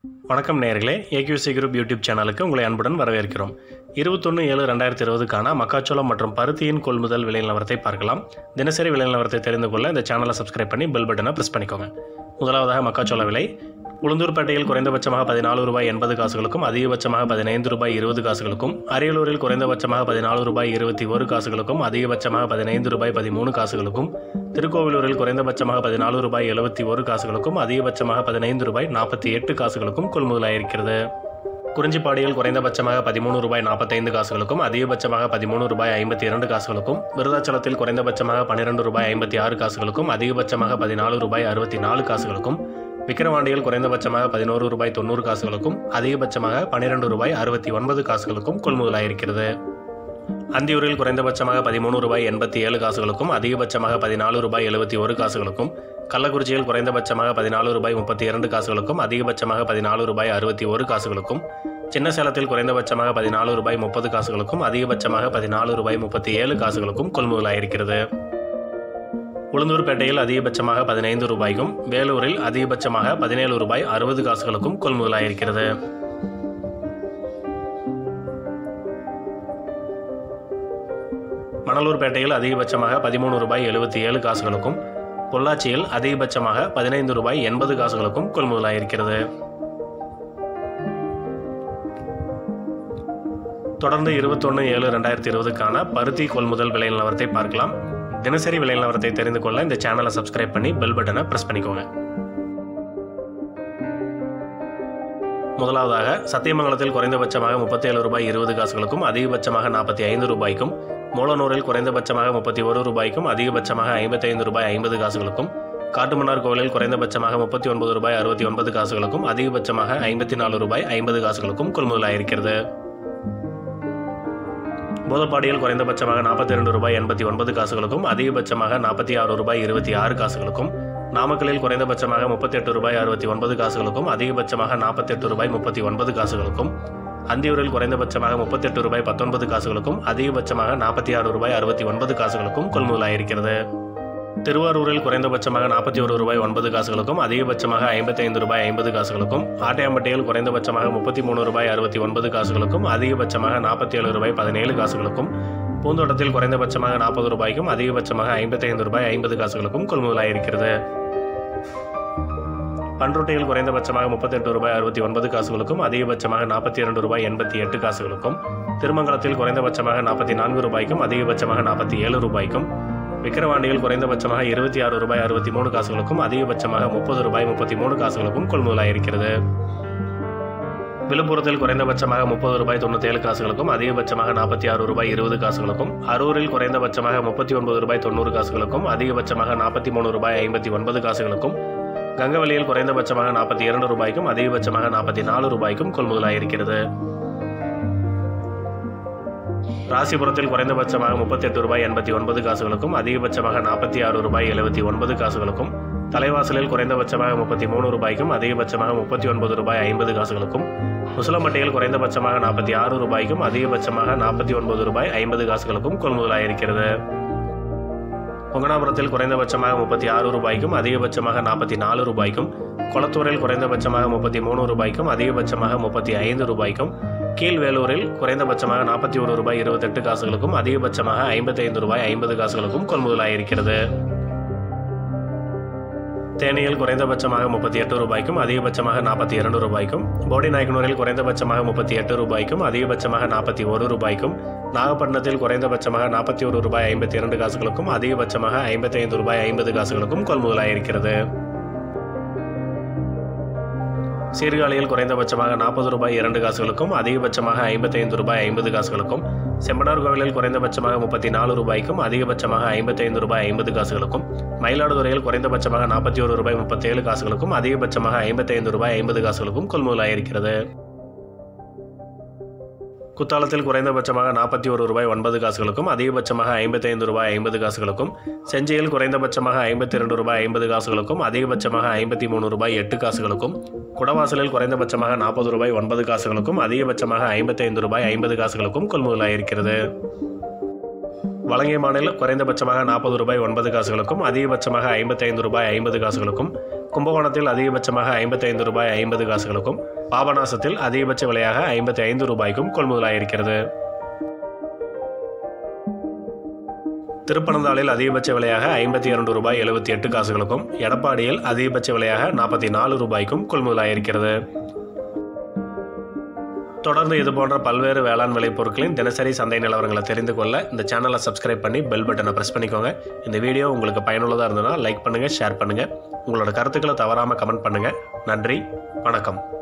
வணக்கம் நேயர்களே AQC group YouTube சேனலுக்கு உங்களை அன்புடன் வரவேற்கிறோம் இருபத்தொன்று ஏழு ரெண்டாயிரத்தி இருபதுக்கான மக்காச்சோளம் மற்றும் பருத்தியின் கொள்முதல் விலை நிலவரத்தை பார்க்கலாம் தினசரி விலை நிலவரத்தை தெரிந்து கொள்ள இந்த சேனலை சப்ஸ்கிரைப் பண்ணி பெல் பட்டனை ப்ரெஸ் பண்ணிக்கோங்க முதலாவதாக மக்காச்சோள விலை உளுந்தூர்பேட்டையில் குறைந்தபட்சமாக பதினாலு ரூபாய் எண்பது காசுகளுக்கும் அதிகபட்சமாக பதினைந்து ரூபாய் இருபது காசுகளுக்கும் அரியலூரில் குறைந்தபட்சமாக பதினாலு ரூபாய் இருபத்தி ஒரு காசுகளுக்கும் அதிகபட்சமாக பதினைந்து ரூபாய் பதிமூணு காசுகளுக்கும் திருக்கோவிலூரில் குறைந்தபட்சமாக பதினாலு ரூபாய் எழுபத்தி ஒரு காசுகளுக்கும் அதிகபட்சமாக பதினைந்து ரூபாய் நாற்பத்தி எட்டு காசுகளுக்கும் கொள்முதலாயிருக்கிறது குறிஞ்சிப்பாடியில் குறைந்தபட்சமாக பதிமூணு ரூபாய் நாற்பத்தைந்து காசுகளுக்கும் அதிகபட்சமாக பதிமூணு ரூபாய் ஐம்பத்தி இரண்டு காசுகளுக்கும் விருதாச்சலத்தில் குறைந்தபட்சமாக பன்னிரெண்டு ரூபாய் ஐம்பத்தி ஆறு காசுகளுக்கும் அதிகபட்சமாக பதினாலு ரூபாய் அறுபத்தி நாலு காசுகளுக்கும் விக்கிரவாண்டியில் குறைந்தபட்சமாக பதினோரு ரூபாய் தொண்ணூறு காசுகளுக்கும் அதிகபட்சமாக பன்னிரெண்டு ரூபாய் அறுபத்தி ஒன்பது காசுகளுக்கும் கொள்முதலாயிருக்கிறது அந்தியூரில் குறைந்தபட்சமாக பதிமூணு ரூபாய் எண்பத்தி ஏழு காசுகளுக்கும் அதிகபட்சமாக பதினாலு ரூபாய் எழுபத்தி ஒரு காசுகளுக்கும் கள்ளக்குறிச்சியில் குறைந்தபட்சமாக பதினாலு ரூபாய் முப்பத்தி இரண்டு காசுகளுக்கும் அதிகபட்சமாக பதினாலு ரூபாய் அறுபத்தி ஒரு காசுகளுக்கும் சின்ன சேலத்தில் குறைந்தபட்சமாக பதினாலு ரூபாய் முப்பது காசுகளுக்கும் அதிகபட்சமாக பதினாலு ரூபாய் முப்பத்தி ஏழு காசுகளுக்கும் கொள்முதலாயிருக்கிறது உளுந்தூர்பேட்டையில் அதிகபட்சமாக பதினைந்து ரூபாய்க்கும் வேலூரில் அதிகபட்சமாக பதினேழு ரூபாய் அறுபது காசுகளுக்கும் கொள்முதலாயிருக்கிறது மணலூர்பேட்டையில் அதிகபட்சமாக பதிமூணு ரூபாய் எழுபத்தி ஏழு காசுகளுக்கும் பொள்ளாச்சியில் அதிகபட்சமாக பதினைந்து ரூபாய் எண்பது காசுகளுக்கும் கொள்முதலாயிருக்கிறது தொடர்ந்து இருபத்தொன்று ஏழு ரெண்டாயிரத்தி இருபதுக்கான பருத்தி கொள்முதல் விலை நிலவரத்தை பார்க்கலாம் தினசரி விலை நிலவரத்தை தெரிந்து கொள்ள இந்த சேனலை சப்ஸ்கிரைப் பண்ணி பெல் பட்டனை ப்ரெஸ் பண்ணிக்கோங்க முதலாவதாக சத்தியமங்கலத்தில் குறைந்தபட்சமாக முப்பத்தேழு ரூபாய் இருபது காசுகளுக்கும் அதிகபட்சமாக நாற்பத்தி ஐந்து ரூபாய்க்கும் மூலனூரில் குறைந்தபட்சமாக முப்பத்தி ஒரு ரூபாய்க்கும் அதிகபட்சமாக ஐம்பத்தைந்து ரூபாய் ஐம்பது காசுகளுக்கும் காட்டுமன்னார் கோவிலில் குறைந்தபட்சமாக முப்பத்தி ஒன்பது ரூபாய் அறுபத்தி ஒன்பது காசுகளுக்கும் அதிகபட்சமாக ஐம்பத்தி நாலு ரூபாய் ஐம்பது காசுகளுக்கும் கொள்முதலாயிருக்கிறது போதப்பாடியில் குறைந்தபட்சமாக நாற்பத்தி ரெண்டு ரூபாய் எண்பத்தி ஒன்பது காசுகளுக்கும் அதிகபட்சமாக நாற்பத்தி ஆறு ரூபாய் இருபத்தி ஆறு காசுகளுக்கும் நாமக்கலில் குறைந்தபட்சமாக முப்பத்தெட்டு ரூபாய் அறுபத்தி ஒன்பது காசுகளுக்கும் அதிகபட்சமாக நாற்பத்தெட்டு ரூபாய் முப்பத்தி ஒன்பது காசுகளுக்கும் அந்தியூரில் குறைந்தபட்சமாக முப்பத்தெட்டு ரூபாய் பத்தொன்பது காசுகளுக்கும் அதிகபட்சமாக நாற்பத்தி ஆறு ரூபாய் அறுபத்தி ஒன்பது காசுகளுக்கும் கொள்முதலாயிருக்கிறது திருவாரூரில் குறைந்தபட்சமாக நாற்பத்தி ஒரு ரூபாய் ஒன்பது காசுகளுக்கும் அதிகபட்சமாக ஐம்பத்தைந்து ரூபாய் ஐம்பது காசுகளுக்கும் ஆட்டையாம்பட்டியில் குறைந்தபட்சமாக முப்பத்தி மூணு ரூபாய் அறுபத்தி ஒன்பது காசுகளுக்கும் அதிகபட்சமாக நாற்பத்தி ஏழு ரூபாய் பதினேழு காசுகளுக்கும் பூந்தோட்டத்தில் குறைந்தபட்சமாக நாற்பது ரூபாய்க்கும் அதிகபட்சமாக ஐம்பத்தைந்து ரூபாய் ஐம்பது காசுகளுக்கும் கொள்முதலாயிருக்கிறது பன்ருட்டியில் குறைந்தபட்சமாக முப்பத்தெட்டு ரூபாய் அறுபத்தி ஒன்பது காசுகளுக்கும் அதிகபட்சமாக நாற்பத்தி இரண்டு ரூபாய் எண்பத்தி எட்டு காசுகளுக்கும் திருமங்கலத்தில் குறைந்தபட்சமாக நாற்பத்தி நான்கு ரூபாய்க்கும் அதிகபட்சமாக நாற்பத்தி ஏழு ரூபாய்க்கும் விக்கிரவாண்டியில் குறைந்தபட்சமாக இருபத்தி ஆறு ரூபாய் அறுபத்தி மூணு காசுகளுக்கும் அதிகபட்சமாக முப்பது ரூபாய் முப்பத்தி மூணு காசுகளுக்கும் கொள்முதலாயிருக்கிறது விழுப்புரத்தில் குறைந்தபட்சமாக முப்பது ரூபாய் தொண்ணூற்றி ஏழு காசுகளுக்கும் அதிகபட்சமாக நாற்பத்தி ஆறு ரூபாய் இருபது காசுகளுக்கும் அரூரில் குறைந்தபட்சமாக முப்பத்தி ஒன்பது ரூபாய் தொண்ணூறு காசுகளுக்கும் அதிகபட்சமாக நாற்பத்தி மூணு ரூபாய் ஐம்பத்தி ஒன்பது காசுகளுக்கும் கங்கவலியில் குறைந்தபட்சமாக நாற்பத்தி இரண்டு ரூபாய்க்கும் அதிகபட்சமாக நாற்பத்தி நாலு ரூபாய்க்கும் கொள்முதலாயிருக்கிறது ராசிபுரத்தில் குறைந்தபட்சமாக முப்பத்தெட்டு ரூபாய் எண்பத்தி ஒன்பது காசுகளுக்கும் அதிகபட்சமாக நாற்பத்தி ஆறு ரூபாய் எழுபத்தி ஒன்பது காசுகளுக்கும் தலைவாசலில் குறைந்தபட்சமாக முப்பத்தி மூணு ரூபாய்க்கும் அதிகபட்சமாக முப்பத்தி ஒன்பது ரூபாய் ஐம்பது காசுகளுக்கும் முசலம்பட்டியில் குறைந்தபட்சமாக நாற்பத்தி ஆறு ரூபாய்க்கும் அதிகபட்சமாக நாற்பத்தி ஒன்பது ரூபாய் ஐம்பது காசுகளுக்கும் கொள்முதலாயிருக்கிறது பொங்கனாபுரத்தில் குறைந்தபட்சமாக முப்பத்தி ஆறு ரூபாய்க்கும் அதிகபட்சமாக நாற்பத்தி நாலு ரூபாய்க்கும் கொளத்தூரில் குறைந்தபட்சமாக முப்பத்தி மூணு ரூபாய்க்கும் அதிகபட்சமாக முப்பத்தி ஐந்து ரூபாய்க்கும் கீழ்வேலூரில் குறைந்தபட்சமாக நாற்பத்தி ஒரு ரூபாய் இருபத்தெட்டு காசுகளுக்கும் அதிகபட்சமாக ஐம்பத்தைந்து ரூபாய் ஐம்பது காசுகளுக்கும் கொள்முதலாயிருக்கிறது தேனியில் குறைந்தபட்சமாக முப்பத்தி எட்டு ரூபாய்க்கும் அதிகபட்சமாக நாற்பத்தி இரண்டு ரூபாய்க்கும் போடி நாயக்கனூரில் குறைந்தபட்சமாக முப்பத்தி எட்டு ரூபாய்க்கும் அதிகபட்சமாக நாற்பத்தி ஒரு ரூபாய்க்கும் நாகப்பட்டினத்தில் குறைந்தபட்சமாக நாற்பத்தி ஒரு ரூபாய் ஐம்பத்தி இரண்டு காசுகளுக்கும் அதிகபட்சமாக ஐம்பத்தி ஐந்து ரூபாய் ஐம்பது காசுகளுக்கும் கொள்முதலாயிருக்கிறது சீர்காழியில் குறைந்தபட்சமாக நாற்பது ரூபாய் இரண்டு காசுகளுக்கும் அதிகபட்சமாக ஐம்பத்தைந்து ரூபாய் ஐம்பது காசுகளுக்கும் செம்பனார் கோவிலில் குறைந்தபட்சமாக முப்பத்தி நாலு ரூபாய்க்கும் அதிகபட்சமாக ஐம்பத்தைந்து ரூபாய் ஐம்பது காசுகளுக்கும் மயிலாடுதுறையில் குறைந்தபட்சமாக நாற்பத்தி ஒரு ரூபாய் முப்பத்தேழு காசுகளுக்கும் அதிகபட்சமாக ஐம்பத்தைந்து ரூபாய் ஐம்பது காசுகளுக்கும் கொள்முதலாயிருக்கிறது குத்தாலத்தில் குறைந்தபட்சமாக நாற்பத்தி ஒரு ரூபாய் ஒன்பது காசுகளுக்கும் அதிகபட்சமாக ஐம்பத்தைந்து ரூபாய் ஐம்பது காசுகளுக்கும் செஞ்சியில் குறைந்தபட்சமாக ஐம்பத்தி ரெண்டு ரூபாய் ஐம்பது காசுகளுக்கும் அதிகபட்சமாக ஐம்பத்தி மூணு ரூபாய் எட்டு காசுகளுக்கும் குடவாசலில் குறைந்தபட்சமாக நாற்பது ரூபாய் ஒன்பது காசுகளுக்கும் அதிகபட்சமாக ஐம்பத்தைந்து ரூபாய் ஐம்பது காசுகளுக்கும் கொள்முதலாயிருக்கிறது வலங்கை மாநில குறைந்தபட்சமாக நாற்பது ரூபாய் ஒன்பது காசுகளுக்கும் அதிகபட்சமாக ஐம்பத்தைந்து ரூபாய் ஐம்பது காசுகளுக்கும் கும்பகோணத்தில் அதிகபட்சமாக ஐம்பத்தைந்து ரூபாய் ஐம்பது காசுகளுக்கும் பாபநாசத்தில் அதிகபட்ச விலையாக ஐம்பத்தி ஐந்து ரூபாய்க்கும் கொள்முதலாயிருக்கிறது திருப்பனந்தாளில் அதிகபட்ச விலையாக ஐம்பத்தி இரண்டு ரூபாய் எழுபத்தி எட்டு காசுகளுக்கும் எடப்பாடியில் அதிகபட்ச விலையாக நாற்பத்தி நாலு ரூபாய்க்கும் கொள்முதலாயிருக்கிறது தொடர்ந்து இது போன்ற பல்வேறு வேளாண் விளைபொருட்களின் தினசரி சந்தை நிலவரங்களை தெரிந்து கொள்ள இந்த சேனலை சப்ஸ்கிரைப் பண்ணி பெல் பட்டனை ப்ரெஸ் பண்ணிக்கோங்க இந்த வீடியோ உங்களுக்கு பயனுள்ளதாக இருந்ததுன்னா லைக் பண்ணுங்கள் ஷேர் பண்ணுங்கள் உங்களோட கருத்துக்களை தவறாமல் கமெண்ட் பண்ணுங்கள் நன்றி வணக்கம்